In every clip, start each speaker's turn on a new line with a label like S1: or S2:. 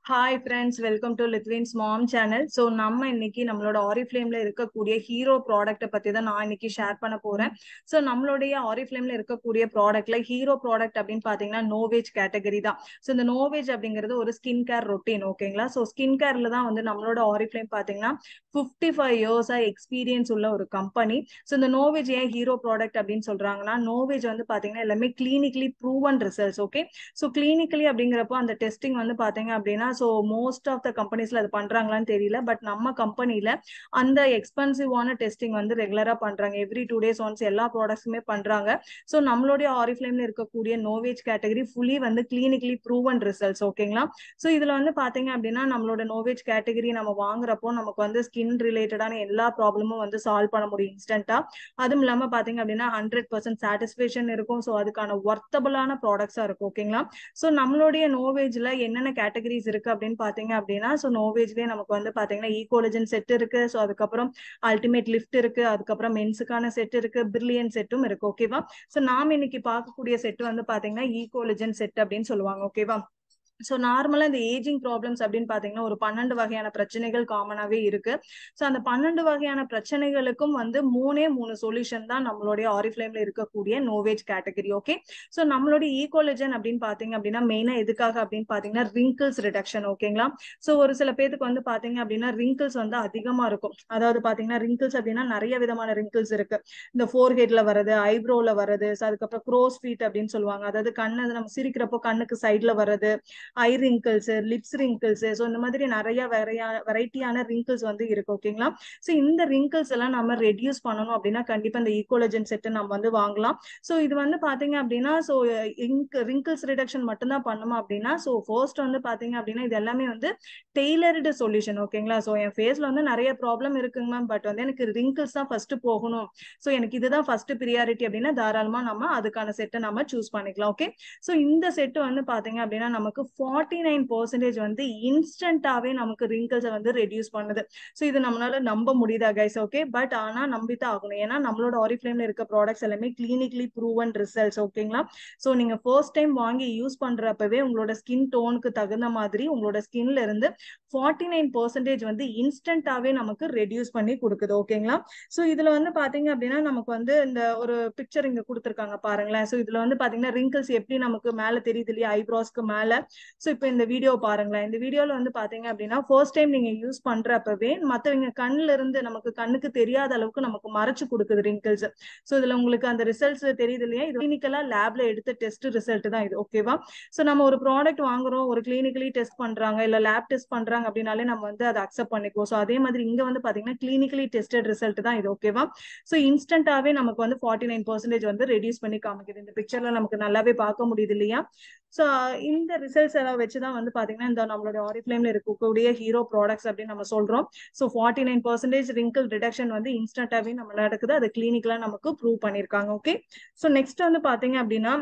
S1: Hi friends welcome to Lithvin's mom channel so நம்ம இன்னைக்கு நம்மளோட ஆரிஃப்ளேம்ல இருக்கக்கூடிய ஹீரோ ப்ராடக்ட்டை பத்தி தான் நான் இன்னைக்கு ஷேர் பண்ண போறேன் ஸோ நம்மளுடைய ஆரிஃப்ளேம்ல இருக்கக்கூடிய ப்ராடக்ட்ல ஹீரோ ப்ராடக்ட் அப்படின்னு பாத்தீங்கன்னா நோவேஜ் கேட்டகரி தான் ஸோ இந்த நோவேஜ் அப்படிங்கிறது ஒரு ஸ்கின் கேர் ரொட்டீன் ஓகேங்களா ஸோ ஸ்கின் கேர்ல தான் வந்து நம்மளோட ஆரிஃப்ளேம் பாத்தீங்கன்னா ஃபிஃப்டி ஃபைவ் இயர்ஸா எக்ஸ்பீரியன்ஸ் உள்ள ஒரு கம்பெனி ஸோ இந்த நோவேஜ் ஏன் ஹீரோ ப்ராடக்ட் அப்படின்னு சொல்றாங்கன்னா நோவேஜ் வந்து பாத்தீங்கன்னா எல்லாமே clinically proven results okay so clinically அப்படிங்கிறப்போ அந்த டெஸ்டிங் வந்து பாத்தீங்க அப்படின்னா ஸோ மோஸ்ட் ஆஃப் த கம்பெனிஸ்ல அது பண்றாங்களான்னு தெரியல பட் நம்ம கம்பெனில அந்த எக்ஸ்பென்சிவான டெஸ்டிங் வந்து ரெகுலரா பண்றாங்க எவ்ரி டூ டேஸ் ஒன்ஸ் எல்லா ப்ராடக்ட்ஸுமே பண்றாங்க ஸோ நம்மளுடைய ஆரிஃப்ளேம்ல இருக்கக்கூடிய நோவேஜ் கேட்டகரி ஃபுல்லி வந்து கிளினிக்கலி ப்ரூவன் ரிசல்ட்ஸ் ஓகேங்களா ஸோ இதுல வந்து பாத்தீங்க அப்படின்னா நம்மளோட நோவேஜ் கேட்டகரி நம்ம வாங்குறப்போ நமக்கு வந்து ஸ்கின் ரிலேட்டடான எல்லா ப்ராப்ளமும் வந்து சால்வ் பண்ண முடியும் இன்ஸ்டன்டா அதுவும் இல்லாம பாத்தீங்க அப்படின்னா ஹண்ட்ரட் பர்சன்ட் சாட்டிஸ்பேக்ஷன் இருக்கும் ஸோ அதுக்கான ஒர்த்தபிளான ப்ராடக்ட்ஸா இருக்கும் ஓகேங்களா ஸோ நம்மளுடைய நோவேஜ்ல என்னென்ன கேட்டகரிஸ் இருக்கு அப்படின்னு பாத்தீங்க அப்படின்னா ஸோ நோவேஜ்லயே நமக்கு வந்து பாத்தீங்கன்னா ஈகோலஜன் செட் இருக்கு ஸோ அதுக்கப்புறம் அல்டிமேட் லிஃப்ட் இருக்கு அதுக்கப்புறம் மென்ஸுக்கான செட் இருக்கு பிரில்லியன் செட்டும் இருக்கு ஓகேவா ஸோ நாம இன்னைக்கு பார்க்கக்கூடிய செட் வந்து பாத்தீங்கன்னா ஈகோலஜன் செட் அப்படின்னு சொல்லுவாங்க ஓகேவா ஸோ நார்மலா இந்த ஏஜிங் ப்ராப்ளம்ஸ் அப்படின்னு பாத்தீங்கன்னா ஒரு பன்னெண்டு வகையான பிரச்சனைகள் காமனாவே இருக்கு ஸோ அந்த பன்னெண்டு வகையான பிரச்சனைகளுக்கும் வந்து மூணே மூணு சொல்யூஷன் தான் நம்மளுடைய ஆரிஃப்ளேம்ல இருக்கக்கூடிய நோவேஜ் கேட்டகரி ஓகே ஸோ நம்மளுடைய ஈகோலஜன் அப்படின்னு பாத்தீங்க அப்படின்னா மெயினா எதுக்காக அப்படின்னு பாத்தீங்கன்னா ரிங்கிள்ஸ் ரிடக்ஷன் ஓகேங்களா ஸோ ஒரு சில பேருக்கு வந்து பாத்தீங்க அப்படின்னா ரிங்கிள்ஸ் வந்து அதிகமா இருக்கும் அதாவது பாத்தீங்கன்னா ரிங்கிள்ஸ் அப்படின்னா நிறைய விதமான ரிங்கிள்ஸ் இருக்கு இந்த ஃபோர் ஹெட்ல வர்றது ஐப்ரோல வர்றது அதுக்கப்புறம் க்ரோஸ் ஃபீட் அப்படின்னு சொல்லுவாங்க அதாவது கண்ணு நம்ம சிரிக்கிறப்போ கண்ணுக்கு சைட்ல வர்றது eye wrinkles lips wrinkles so இந்த மாதிரி நிறைய வெரையா வெரைட்டியான ரிங்கிள்ஸ் வந்து இருக்கு ஓகேங்களா ஸோ இந்த ரிங்கிள்ஸ் எல்லாம் நம்ம ரெடியூஸ் பண்ணணும் அப்படின்னா கண்டிப்பா இந்த ஈகோலஜன் செட்டை நம்ம வந்து வாங்கலாம் ஸோ இது வந்து பாத்தீங்க அப்படின்னா ஸோ இங்க் ரிங்கிள்ஸ் ரிடக்ஷன் மட்டும்தான் பண்ணுமா அப்படின்னா ஸோ ஃபர்ஸ்ட் வந்து பாத்தீங்க அப்படின்னா இது எல்லாமே வந்து டெய்லர்டு சொல்யூஷன் ஓகேங்களா ஸோ என் ஃபேஸ்ல வந்து நிறைய ப்ராப்ளம் இருக்குங்க மேம் பட் வந்து எனக்கு ரிங்கிள்ஸ் தான் ஃபர்ஸ்ட் போகணும் ஸோ எனக்கு இதுதான் ஃபர்ஸ்ட் ப்ரியாரிட்டி அப்படின்னா தாராளமா நம்ம அதுக்கான செட்டை நம்ம சூஸ் பண்ணிக்கலாம் ஓகே ஸோ இந்த செட்டு வந்து பாத்தீங்க அப்படின்னா நமக்கு ஃபார்ட்டி நைன் பர்சன்டேஜ் வந்து இன்ஸ்டன்டாவே நமக்கு ரிங்கிள்ஸை வந்து ரெடியூஸ் பண்ணுது ஸோ இது நம்மளால நம்ப முடியுதா கைஸ் ஓகே பட் ஆனா நம்பித்தான் ஆகணும் ஏன்னா நம்மளோட ஆரிஃப்ளேம்ல இருக்க ப்ராடக்ட்ஸ் எல்லாமே கிளினிக்லி ப்ரூவன் ரிசல்ட்ஸ் ஓகேங்களா ஸோ நீங்க ஃபர்ஸ்ட் டைம் வாங்கி யூஸ் பண்றப்பவே உங்களோட ஸ்கின் டோனுக்கு தகுந்த மாதிரி உங்களோட ஸ்கின்ல இருந்து ஃபார்ட்டி நைன் பர்சன்டேஜ் வந்து இன்ஸ்டன்டாவே நமக்கு ரெடியூஸ் பண்ணி கொடுக்குது ஓகேங்களா ஸோ இதுல வந்து பாத்தீங்க அப்படின்னா நமக்கு வந்து இந்த ஒரு பிக்சர் இங்க கொடுத்துருக்காங்க பாருங்களேன் ஸோ இதுல வந்து பாத்தீங்கன்னா ரிங்கிள்ஸ் எப்படி நமக்கு மேல தெரியுது இல்லையா ஐப்ரோஸ்க்கு மேல ஸோ இப்போ இந்த வீடியோ பாருங்களேன் இந்த வீடியோல வந்து பாத்தீங்க அப்படின்னா ஃபர்ஸ்ட் டைம் நீங்க யூஸ் பண்றப்பவே மத்தவங்க கண்ணுல இருந்து நமக்கு கண்ணுக்கு தெரியாத அளவுக்கு நமக்கு மறைச்சு கொடுக்குது ரிங்கிள்ஸ் ஸோ இதுல உங்களுக்கு அந்த ரிசல்ட்ஸ் தெரியுது இல்லையா இது கிளினிக்கலா லேப்ல எடுத்த டெஸ்ட் ரிசல்ட் தான் இது ஓகேவா ஸோ நம்ம ஒரு ப்ராடக்ட் வாங்குறோம் ஒரு கிளினிக்கலி டெஸ்ட் பண்றாங்க இல்ல லேப் டெஸ்ட் பண்றாங்க அப்படின்னாலே நம்ம வந்து அதை அக்செப்ட் பண்ணிக்குவோம் ஸோ அதே மாதிரி இங்க வந்து பாத்தீங்கன்னா கிளினிக்கலி டெஸ்டட் ரிசல்ட் தான் இது ஓகேவா ஸோ இன்ஸ்டன்டாவே நமக்கு வந்து ஃபார்ட்டி நைன் பர்சன்டேஜ் வந்து ரெடியூஸ் பண்ணி காமிக்குது இந்த பிக்சர்ல நமக்கு நல்லாவே பார்க்க முடியுது இல்லையா ஸோ இந்த ரிசல்ட்ஸ் எல்லாம் வச்சுதான் வந்து பாத்தீங்கன்னா இந்த நம்மளுடைய ஆரிஃப்ளேம்ல இருக்கக்கூடிய ஹீரோ ப்ராடக்ட்ஸ் அப்படின்னு நம்ம சொல்றோம் so forty nine percentage wrinkle reduction வந்து இன்ஸ்டன்டாவே நம்ம நடக்குது அது கிளினிக்ல நமக்கு ப்ரூவ் பண்ணிருக்காங்க ஓகே ஸோ நெக்ஸ்ட் வந்து பாத்தீங்க அப்படின்னா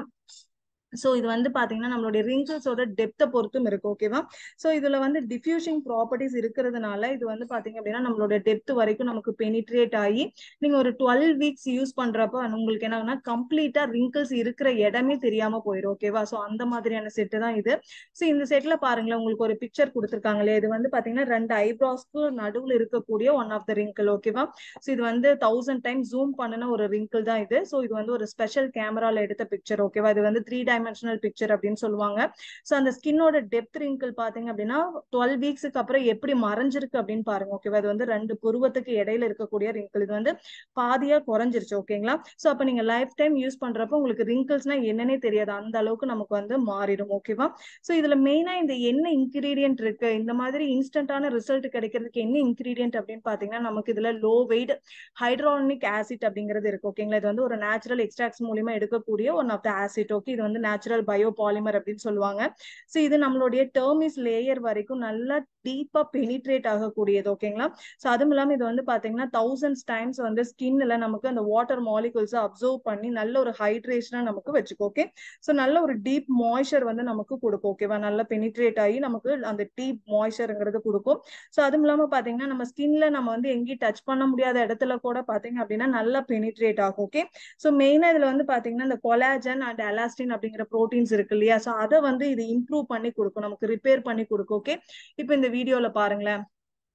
S1: ஸோ இது வந்து பாத்தீங்கன்னா நம்மளுடைய ரிங்கிள்ஸோட டெப்த்தை பொறுத்தும் இருக்கு ஓகேவா ஸோ இதுல வந்து டிஃப்யூஷன் ப்ராப்பர்ட்டிஸ் இருக்கிறதுனால இது வந்து பாத்தீங்க அப்படின்னா நம்மளோட டெப்த் வரைக்கும் நமக்கு பெனிட்ரேட் ஆகி நீங்க ஒரு டுவெல் வீக்ஸ் யூஸ் பண்றப்ப உங்களுக்கு என்ன ஆகுனா கம்ப்ளீட்டா ரிங்கிள்ஸ் இருக்கிற இடமே தெரியாம போயிடும் ஓகேவா ஸோ அந்த மாதிரியான செட்டு தான் இது ஸோ இந்த செட்ல பாருங்களேன் உங்களுக்கு ஒரு பிக்சர் கொடுத்துருக்காங்களே இது வந்து பாத்தீங்கன்னா ரெண்டு ஐப்ராஸ்க்கு நடுவில் இருக்கக்கூடிய ஒன் ஆஃப் த ரிங்கிள் ஓகேவா ஸோ இது வந்து தௌசண்ட் டைம் ஜூம் பண்ணின ஒரு ரிங்கிள் தான் இது ஸோ இது வந்து ஒரு ஸ்பெஷல் கேமரால எடுத்த பிக்சர் ஓகேவா இது வந்து த்ரீ டைம் டைமென்ஷனல் பிக்சர் அப்படின்னு சொல்லுவாங்க ஸோ அந்த ஸ்கின்னோட டெப்த் ரிங்கிள் பாத்தீங்க அப்படின்னா டுவெல் வீக்ஸுக்கு அப்புறம் எப்படி மறைஞ்சிருக்கு அப்படின்னு பாருங்க ஓகேவா இது வந்து ரெண்டு புருவத்துக்கு இடையில இருக்கக்கூடிய ரிங்கிள் இது வந்து பாதியா குறைஞ்சிருச்சு ஓகேங்களா ஸோ அப்ப நீங்க லைஃப் டைம் யூஸ் பண்றப்போ உங்களுக்கு ரிங்கிள்ஸ்னா என்னன்னே தெரியாது அந்த அளவுக்கு நமக்கு வந்து மாறிடும் ஓகேவா ஸோ இதுல மெயினா இந்த என்ன இன்கிரீடியன்ட் இருக்கு இந்த மாதிரி இன்ஸ்டன்டான ரிசல்ட் கிடைக்கிறதுக்கு என்ன இன்கிரீடியன்ட் அப்படின்னு பாத்தீங்கன்னா நமக்கு இதுல லோ வெயிட் ஹைட்ரானிக் ஆசிட் அப்படிங்கிறது இருக்கு ஓகேங்களா இது வந்து ஒரு நேச்சுரல் எக்ஸ்ட்ராக்ட்ஸ் மூலியமா எடுக்கக்கூடிய one of the acid okay இது வந்து நேச்சுரல் பயோ பாலிமர் அப்படின்னு சொல்லுவாங்க ஸோ இது நம்மளுடைய டெர்மிஸ் லேயர் வரைக்கும் நல்லா டீப்பா பெனிட்ரேட் ஆகக்கூடியது ஓகேங்களா ஸோ அதுவும் இல்லாம இது வந்து பாத்தீங்கன்னா தௌசண்ட்ஸ் டைம்ஸ் வந்து ஸ்கின்ல நமக்கு அந்த வாட்டர் மாலிகுல்ஸ் அப்சர்வ் பண்ணி நல்ல ஒரு ஹைட்ரேஷனா நமக்கு வச்சுக்கோ ஓகே ஸோ நல்ல ஒரு டீப் மாய்ச்சர் வந்து நமக்கு கொடுக்கும் ஓகேவா நல்லா பெனிட்ரேட் ஆகி நமக்கு அந்த டீப் மாய்ச்சருங்கிறது கொடுக்கும் ஸோ அதுவும் இல்லாம பாத்தீங்கன்னா நம்ம ஸ்கின்ல நம்ம வந்து எங்கேயும் டச் பண்ண முடியாத இடத்துல கூட பாத்தீங்க அப்படின்னா நல்லா பெனிட்ரேட் ஆகும் ஓகே ஸோ மெயினா இதுல வந்து பாத்தீங்கன்னா இந்த கொலாஜன் அண்ட் அலாஸ்டின் அப்படிங்கிற அப்படிங்கிற ப்ரோட்டீன்ஸ் இருக்கு இல்லையா ஸோ அதை வந்து இது இம்ப்ரூவ் பண்ணி கொடுக்கும் நமக்கு ரிப்பேர் பண்ணி கொடுக்கும் ஓகே இப்போ இந்த வீடியோல பாருங்களேன்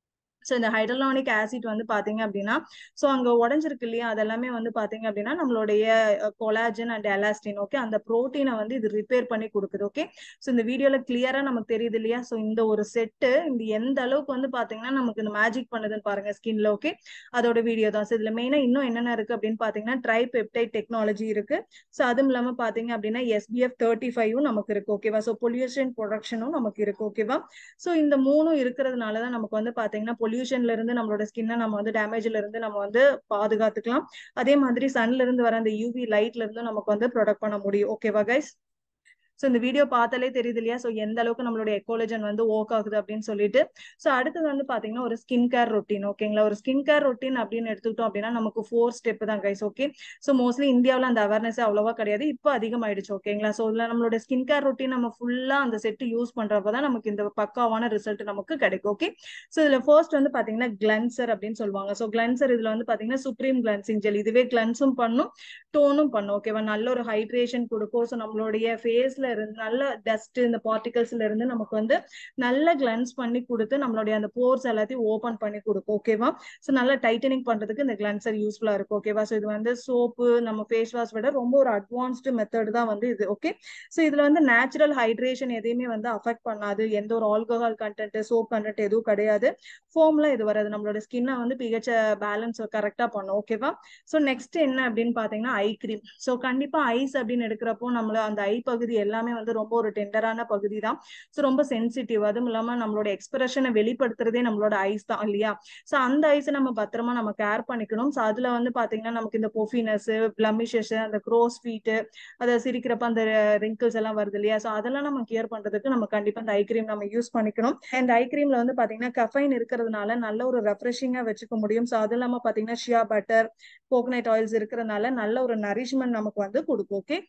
S1: ஸோ இந்த ஹைட்ரலானிக் ஆசிட் வந்து பாத்தீங்க அப்படின்னா ஸோ அங்க உடஞ்சிருக்கு இல்லையா அதெல்லாமே வந்து பாத்தீங்க அப்படின்னா நம்மளுடைய கொலாஜன் அண்ட் எலாஸ்டின் ஓகே அந்த ப்ரோட்டீனை வந்து இது ரிப்பேர் பண்ணி கொடுக்குது ஓகே ஸோ இந்த வீடியோல கிளியரா நமக்கு தெரியுது இல்லையா ஸோ இந்த ஒரு செட்டு இந்த எந்த அளவுக்கு வந்து பாத்தீங்கன்னா நமக்கு இந்த மேஜிக் பண்ணுதுன்னு பாருங்க ஸ்கின்ல ஓகே அதோட வீடியோ தான் ஸோ இதுல மெயினா இன்னும் என்னென்ன இருக்கு அப்படின்னு பாத்தீங்கன்னா ட்ரை பெப்டைட் டெக்னாலஜி இருக்கு ஸோ அதுவும் இல்லாம பாத்தீங்க அப்படின்னா எஸ்பிஎஃப் தேர்ட்டி ஃபைவும் நமக்கு இருக்கு ஓகேவா ஸோ பொல்யூஷன் ப்ரொடக்ஷனும் நமக்கு இருக்கு ஓகேவா ஸோ இந்த மூணும் இருக்கிறதுனால தான் நமக்கு வந்து பாத்தீங்கன்னா பொல்யூஷன்ல இருந்து நம்மளோட ஸ்கின்னை நம்ம வந்து டேமேஜ்ல இருந்து நம்ம வந்து பாதுகாத்துக்கலாம் அதே மாதிரி சன்ல இருந்து வர அந்த யூவி லைட்ல இருந்தும் நமக்கு வந்து ப்ரொடக்ட் பண்ண முடியும் ஓகேவா கைஸ் ஸோ இந்த வீடியோ பார்த்தாலே தெரியுது இல்லையா ஸோ எந்த அளவுக்கு நம்மளுடைய எக்கோலஜன் வந்து ஒர்க் ஆகுது அப்படின்னு சொல்லிட்டு ஸோ அடுத்தது வந்து பாத்தீங்கன்னா ஒரு ஸ்கின் கேர் ரொட்டீன் ஓகேங்களா ஒரு ஸ்கின் கேர் ரொட்டீன் அப்படின்னு எடுத்துக்கிட்டோம் அப்படின்னா நமக்கு ஃபோர் ஸ்டெப் தான் கைஸ் ஓகே ஸோ மோஸ்ட்லி இந்தியாவில் அந்த அவேர்னஸ் அவ்வளோவா கிடையாது இப்போ அதிகமாயிடுச்சு ஓகேங்களா ஸோ இதில் நம்மளோட ஸ்கின் கேர் ரொட்டீன் நம்ம ஃபுல்லாக அந்த செட்டு யூஸ் பண்றப்ப தான் நமக்கு இந்த பக்காவான ரிசல்ட் நமக்கு கிடைக்கும் ஓகே ஸோ இதில் ஃபர்ஸ்ட் வந்து பாத்தீங்கன்னா கிளன்சர் அப்படின்னு சொல்லுவாங்க ஸோ கிளன்சர் இதுல வந்து பாத்தீங்கன்னா சுப்ரீம் கிளன்சிங் ஜெல் இதுவே கிளன்ஸும் பண்ணும் டோனும் பண்ணும் ஓகேவா நல்ல ஒரு ஹைட்ரேஷன் கொடுக்கும் ஸோ நம்மளுடைய ஃபேஸ்ல இருந்து நல்ல டஸ்ட் இந்த பார்ட்டிகல்ஸ்ல இருந்து நமக்கு வந்து நல்ல கிளன்ஸ் பண்ணி கொடுத்து நம்மளுடைய அந்த போர்ஸ் எல்லாத்தையும் ஓபன் பண்ணி கொடுக்கும் ஓகேவா ஸோ நல்ல டைட்டனிங் பண்றதுக்கு இந்த கிளன்சர் யூஸ்ஃபுல்லா இருக்கும் ஓகேவா ஸோ இது வந்து சோப்பு நம்ம ஃபேஸ் வாஷ் விட ரொம்ப ஒரு அட்வான்ஸ்டு மெத்தட் தான் வந்து இது ஓகே ஸோ இதுல வந்து நேச்சுரல் ஹைட்ரேஷன் எதையுமே வந்து அஃபெக்ட் பண்ணாது எந்த ஒரு ஆல்கஹால் கண்டென்ட் சோப் கண்டென்ட் எதுவும் கிடையாது ஃபோம்ல இது வராது நம்மளோட ஸ்கின்னை வந்து பிஹெச் பேலன்ஸ் கரெக்டா பண்ணும் ஓகேவா ஸோ நெக்ஸ்ட் என்ன அப்படின்னு பாத்தீங்கன்னா ஐ கிரீம் ஸோ கண்டிப்பா ஐஸ் அப்படின்னு எடுக்கிறப்போ நம்மள அந்த ஐ பகுதி எல்லாமே வந்து ரொம்ப ஒரு டெண்டரான பகுதி தான் ஸோ ரொம்ப சென்சிட்டிவ் அதுவும் இல்லாம நம்மளோட எக்ஸ்பிரஷனை வெளிப்படுத்துறதே நம்மளோட ஐஸ் தான் இல்லையா ஸோ அந்த ஐஸை நம்ம பத்திரமா நம்ம கேர் பண்ணிக்கணும் ஸோ அதுல வந்து பாத்தீங்கன்னா நமக்கு இந்த பொஃபினஸ் பிளமிஷஸ் அந்த க்ரோஸ் ஃபீட்டு அதை சிரிக்கிறப்ப அந்த ரிங்கிள்ஸ் எல்லாம் வருது இல்லையா ஸோ அதெல்லாம் நம்ம கியர் பண்றதுக்கு நம்ம கண்டிப்பா அந்த ஐ கிரீம் நம்ம யூஸ் பண்ணிக்கணும் அண்ட் ஐ கிரீம்ல வந்து பாத்தீங்கன்னா கஃபைன் இருக்கிறதுனால நல்ல ஒரு ரெஃப்ரெஷிங்கா வச்சுக்க முடியும் ஸோ அது இல்லாம பாத்தீங்கன்னா ஷியா பட்டர் கோகனட் ஆயில்ஸ் இருக்கிறதுனால நல்ல ஒரு நரிஷ்மெண்ட் நமக்கு வந்து கொடுக்கும் ஓகே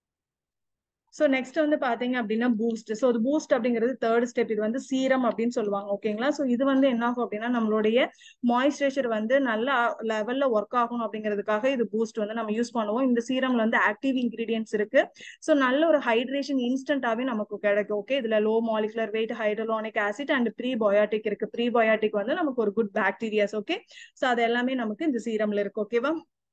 S1: ஸோ நெக்ஸ்ட் வந்து பாத்தீங்க அப்படின்னா பூஸ்ட் ஸோ அது பூஸ்ட் அப்படிங்கிறது தேர்ட் ஸ்டெப் இது வந்து சீரம் அப்படின்னு சொல்லுவாங்க ஓகேங்களா ஸோ இது வந்து என்ன ஆகும் அப்படின்னா நம்மளுடைய மாய்ஸ்சரைசர் வந்து நல்ல லெவல்ல ஒர்க் ஆகணும் அப்படிங்கிறதுக்காக இது பூஸ்ட் வந்து நம்ம யூஸ் பண்ணுவோம் இந்த சீரம்ல வந்து ஆக்டிவ் இன்கிரீடியன்ஸ் இருக்கு ஸோ நல்ல ஒரு ஹைட்ரேஷன் இன்ஸ்டன்டாவே நமக்கு கிடைக்கும் ஓகே இதுல low molecular weight hyaluronic acid and prebiotic இருக்கு ப்ரீ பயோட்டிக் வந்து நமக்கு ஒரு குட் பாக்டீரியாஸ் ஓகே ஸோ அது எல்லாமே நமக்கு இந்த சீரம்ல இருக்கு ஓகேவா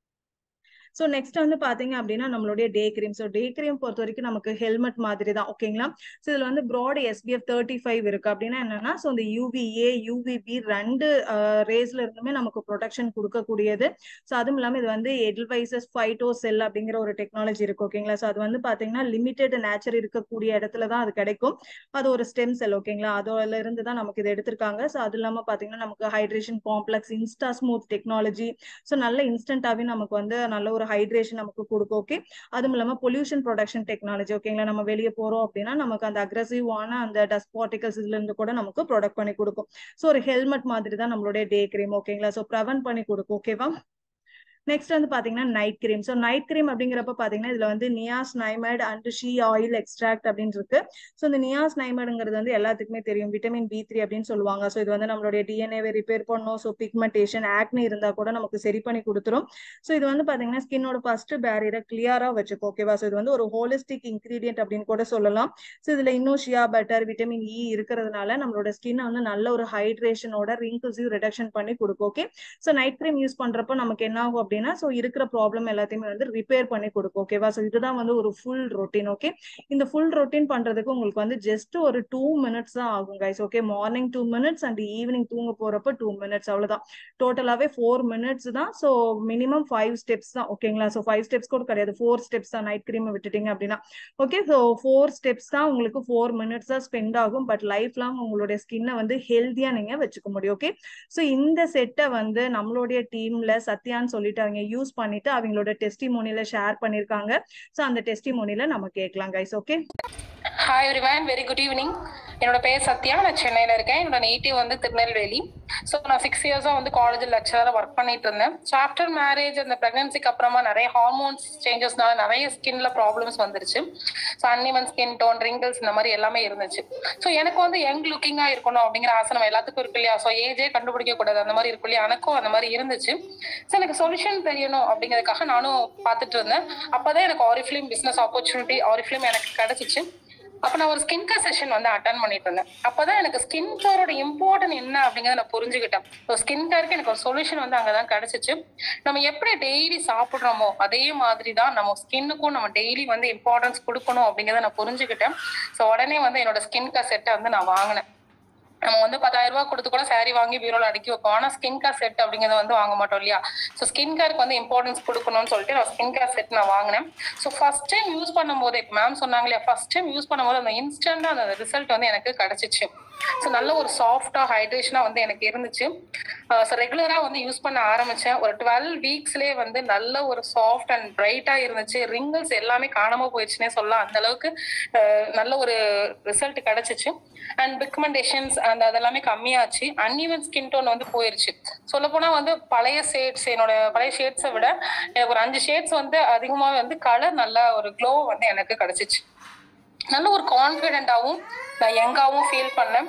S1: ஸோ நெக்ஸ்ட் வந்து பாத்தீங்க அப்படின்னா நம்மளுடைய day cream so day cream பொறுத்த வரைக்கும் நமக்கு ஹெல்மெட் மாதிரி தான் ஓகேங்களா ஸோ இதுல வந்து ப்ராட் எஸ்பிஎஃப் தேர்ட்டி ஃபைவ் இருக்கு அப்படின்னா என்னன்னா ஸோ இந்த யூவிஏ யூவிபி ரெண்டு ரேஸ்ல இருந்துமே நமக்கு ப்ரொடெக்ஷன் கொடுக்கக்கூடியது ஸோ அதுவும் இல்லாமல் இது வந்து எட்வைசஸ் ஃபைட்டோ செல் அப்படிங்கிற ஒரு டெக்னாலஜி இருக்கு ஓகேங்களா ஸோ அது வந்து பாத்தீங்கன்னா லிமிடெட் நேச்சர் இருக்கக்கூடிய இடத்துல தான் அது கிடைக்கும் அது ஒரு ஸ்டெம் செல் ஓகேங்களா அதோல இருந்து தான் நமக்கு இது எடுத்திருக்காங்க ஸோ அது இல்லாம பாத்தீங்கன்னா நமக்கு hydration complex insta smooth technology so நல்ல இன்ஸ்டன்டாவே நமக்கு வந்து நல்ல ஒரு ஹைட்ரேஷன் நமக்கு கொடுக்கும் ஓகே அதுவும் இல்லாம பொல்யூஷன் ப்ரொடக்ஷன் டெக்னாலஜி ஓகேங்களா நம்ம வெளியே போறோம் அப்படின்னா நமக்கு அந்த அக்ரஸிவான அந்த டஸ்ட் பார்ட்டிகல்ஸ் இதுல இருந்து கூட நமக்கு ப்ரொடக்ட் பண்ணி கொடுக்கும் ஸோ ஒரு ஹெல்மெட் மாதிரி தான் நம்மளுடைய டே கிரீம் ஓகேங்களா ஸோ ப்ரெவென்ட் பண்ணி கொடுக்கும் ஓகேவா நெக்ஸ்ட் வந்து பாத்தீங்கன்னா night cream so night cream அப்படிங்கிறப்ப பாத்தீங்கன்னா இதுல வந்து niacinamide and shea oil extract அப்படின்னு இருக்கு ஸோ இந்த நியாஸ் நைமைடுங்கிறது வந்து எல்லாத்துக்குமே தெரியும் விட்டமின் பி த்ரீ அப்படின்னு சொல்லுவாங்க ஸோ இது வந்து நம்மளுடைய டிஎன்ஏவை ரிப்பேர் பண்ணும் ஸோ பிக்மெண்டேஷன் ஆக்னி இருந்தா கூட நமக்கு சரி பண்ணி கொடுத்துரும் ஸோ இது வந்து பாத்தீங்கன்னா ஸ்கின்னோட ஃபர்ஸ்ட் பேரியரை கிளியரா வச்சுக்கோ ஓகேவா ஸோ இது வந்து ஒரு ஹோலிஸ்டிக் இன்கிரீடியன்ட் அப்படின்னு கூட சொல்லலாம் ஸோ இதுல இன்னும் ஷியா பட்டர் விட்டமின் இ இருக்கிறதுனால நம்மளோட ஸ்கின் வந்து நல்ல ஒரு ஹைட்ரேஷனோட ரிங்கிள்ஸையும் ரிடக்ஷன் பண்ணி கொடுக்கும் okay so night cream use பண்றப்ப நமக்கு என்ன ஆகும் அப்படின்னா ஸோ இருக்கிற ப்ராப்ளம் எல்லாத்தையுமே வந்து ரிப்பேர் பண்ணி கொடுக்கும் ஓகேவா ஸோ இதுதான் வந்து ஒரு ஃபுல் ரொட்டீன் ஓகே இந்த ஃபுல் ரொட்டீன் பண்றதுக்கு உங்களுக்கு வந்து ஜஸ்ட் ஒரு டூ மினிட்ஸ் தான் ஆகும் guys okay morning two minutes and evening தூங்க போறப்ப டூ மினிட்ஸ் அவ்வளவுதான் டோட்டலாவே ஃபோர் மினிட்ஸ் தான் ஸோ மினிமம் ஃபைவ் ஸ்டெப்ஸ் தான் ஓகேங்களா ஸோ ஃபைவ் ஸ்டெப்ஸ் கூட கிடையாது ஃபோர் ஸ்டெப்ஸ் தான் நைட் கிரீம் விட்டுட்டீங்க அப்படின்னா ஓகே ஸோ ஃபோர் ஸ்டெப்ஸ் தான் உங்களுக்கு ஃபோர் மினிட்ஸ் தான் ஸ்பெண்ட் ஆகும் பட் லைஃப் லாங் உங்களுடைய ஸ்கின்னை வந்து ஹெல்த்தியா நீங்க வச்சுக்க முடியும் ஓகே ஸோ இந்த செட்டை வந்து நம்மளுடைய டீம்ல சத்யான்னு சொல்லிட்டு அவங்க யூஸ் பண்ணிட்டு அவங்களோட டெஸ்டிமோனியில ஷேர் பண்ணிருக்காங்க ஸோ அந்த டெஸ்டிமோனியில நம்ம கேட்கலாம் guys okay
S2: Hi everyone, very good evening. என்னோட பேர் சத்யா நான் சென்னையில இருக்கேன் என்னோட நேட்டிவ் வந்து திருநெல்வேலி ஸோ நான் சிக்ஸ் இயர்ஸா வந்து காலேஜ் லெக்சரரா ஒர்க் பண்ணிட்டு இருந்தேன் ஸோ ஆஃப்டர் மேரேஜ் அந்த பிரெக்னன்சிக்கு அப்புறமா நிறைய ஹார்மோன்ஸ் சேஞ்சஸ்னால நிறைய ஸ்கின்ல ப்ராப்ளம்ஸ் வந்துருச்சு so uneven skin tone wrinkles இந்த மாதிரி எல்லாமே இருந்துச்சு ஸோ எனக்கு வந்து யங் லுக்கிங்கா இருக்கணும் அப்படிங்கிற ஆசை நம்ம எல்லாத்துக்கும் இருக்கு இல்லையா ஸோ ஏஜே கண்டுபிடிக்க கூடாது அந்த மாதிரி இருக்கு இல்லையா எனக்கும் அந்த மாதிரி இருந்துச்சு ஸோ எனக்கு சொல்யூஷன் தெரியணும் அப்படிங்கிறதுக்காக நானும் பார்த்துட்டு இருந்தேன் அப்பதான் எனக்கு ஆரிஃபிலிம் பிசினஸ் ஆப்பர்ச்சுனிட்டி ஆரிஃபிலிம் எனக்கு கிடைச்சிச்சு அப்ப நான் ஒரு ஸ்கின் கேர் செஷன் வந்து அட்டன் பண்ணிட்டு இருந்தேன் அப்பதான் எனக்கு ஸ்கின் கேரோட இம்பார்ட்டன்ட் என்ன அப்படிங்கறத நான் புரிஞ்சுக்கிட்டேன் ஸோ ஸ்கின் கேருக்கு எனக்கு ஒரு சொல்யூஷன் வந்து அங்கதான் கிடைச்சிச்சு நம்ம எப்படி டெய்லி சாப்பிடுறோமோ அதே மாதிரி தான் நம்ம ஸ்கின்னுக்கும் நம்ம டெய்லி வந்து இம்பார்ட்டன்ஸ் கொடுக்கணும் அப்படிங்கறத நான் புரிஞ்சுக்கிட்டேன் ஸோ உடனே வந்து என்னோட ஸ்கின் கேர் செட்டை வந்து நான் வாங்கினேன் நம்ம வந்து பத்தாயிரம் ரூபாய் கொடுத்து கூட saree வாங்கி பீரோல அடுக்கி வைப்போம் ஆனா ஸ்கின் கேர் செட் அப்படிங்கறத வந்து வாங்க மாட்டோம் இல்லையா ஸோ ஸ்கின் கேருக்கு வந்து இம்பார்ட்டன்ஸ் கொடுக்கணும்னு சொல்லிட்டு நான் ஸ்கின் கேர் செட் நான் வாங்கினேன் ஸோ ஃபர்ஸ்ட் டைம் யூஸ் பண்ணும்போது இப்போ மேம் சொன்னாங்க இல்லையா ஃபர்ஸ்ட் டைம் யூஸ் பண்ணும்போது அந்த இன்ஸ்டன்டா அந்த ரிசல்ட் வந்து எனக்கு கிடைச்சிச்சு ஸோ நல்ல ஒரு சாஃப்டா ஹைட்ரேஷனா வந்து எனக்கு இருந்துச்சு ஸோ ரெகுலரா வந்து யூஸ் பண்ண ஆரம்பிச்சேன் ஒரு டுவெல் வீக்ஸ்லேயே வந்து நல்ல ஒரு சாஃப்ட் அண்ட் பிரைட்டா இருந்துச்சு ரிங்கிள்ஸ் எல்லாமே காணாம போயிடுச்சுன்னே சொல்லலாம் அந்த அளவுக்கு அஹ், நல்ல ஒரு ரிசல்ட் கிடைச்சிச்சு அண்ட் பிக்மெண்டேஷன்ஸ் அந்த அதெல்லாமே கம்மியாச்சு அன்இவன் ஸ்கின் டோன் வந்து போயிருச்சு சொல்ல போனா வந்து பழைய ஷேட்ஸ் என்னோட பழைய ஷேட்ஸை விட எனக்கு ஒரு அஞ்சு ஷேட்ஸ் வந்து அதிகமாவே வந்து கலர் நல்ல ஒரு க்ளோ வந்து எனக்கு கிடைச்சிச்சு நல்ல ஒரு கான்ஃபிடென்ட்டாகவும் நான் யங்காகவும் ஃபீல் பண்ணேன்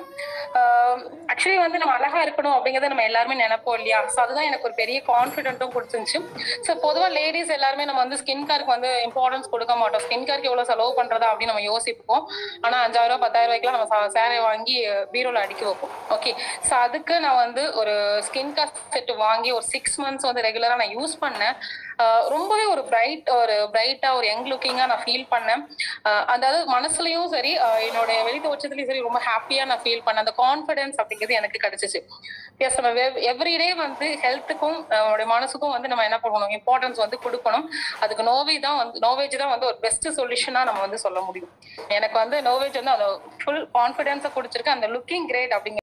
S2: ஆக்சுவலி வந்து நம்ம அழகா இருக்கணும் அப்படிங்கறத நம்ம எல்லாருமே நினைப்போம் இல்லையா ஸோ அதுதான் எனக்கு ஒரு பெரிய கான்ஃபிடென்ட்டும் கொடுத்துருந்துச்சு ஸோ பொதுவாக லேடிஸ் எல்லாருமே நம்ம வந்து ஸ்கின் கேருக்கு வந்து இம்பார்ட்டன்ஸ் கொடுக்க மாட்டோம் ஸ்கின் கேருக்கு எவ்வளோ செலவு பண்றதா அப்படின்னு நம்ம யோசிப்போம் ஆனால் அஞ்சாயிரம் ரூபாய் பத்தாயிரம் ரூபாய்க்குலாம் நம்ம சேரை வாங்கி பீரோல அடுக்கி வைப்போம் ஓகே ஸோ அதுக்கு நான் வந்து ஒரு ஸ்கின் கேர் செட் வாங்கி ஒரு சிக்ஸ் மந்த்ஸ் வந்து ரெகுலராக நான் யூஸ் பண்ணேன் ஆஹ் ரொம்பவே ஒரு பிரைட் ஒரு பிரைட்டா ஒரு யங் லுக்கிங்கா நான் ஃபீல் பண்ணேன் ஆஹ் அதாவது மனசுலயும் சரி ஆஹ் என்னோட வெளி தோற்றத்துலயும் சரி ரொம்ப ஹாப்பியா நான் ஃபீல் பண்ணேன் அந்த கான்ஃபிடன்ஸ் அப்படிங்கிறது எனக்கு கிடைச்சிச்சு எஸ் நம்ம எவ்ரிடே வந்து ஹெல்த்துக்கும் நம்மளுடைய மனசுக்கும் வந்து நம்ம என்ன பண்ணணும் இம்பார்ட்டன்ஸ் வந்து கொடுக்கணும் அதுக்கு நோவே தான் வந்து நோவேஜ் தான் வந்து ஒரு பெஸ்ட் சொல்யூஷனா நம்ம வந்து சொல்ல முடியும் எனக்கு வந்து நோவேஜ் வந்து அந்த ஃபுல் கான்ஃபிடன்ஸை கொடுத்துருக்கு அந்த லுக்கிங் கிரேட் அப்படிங்கிற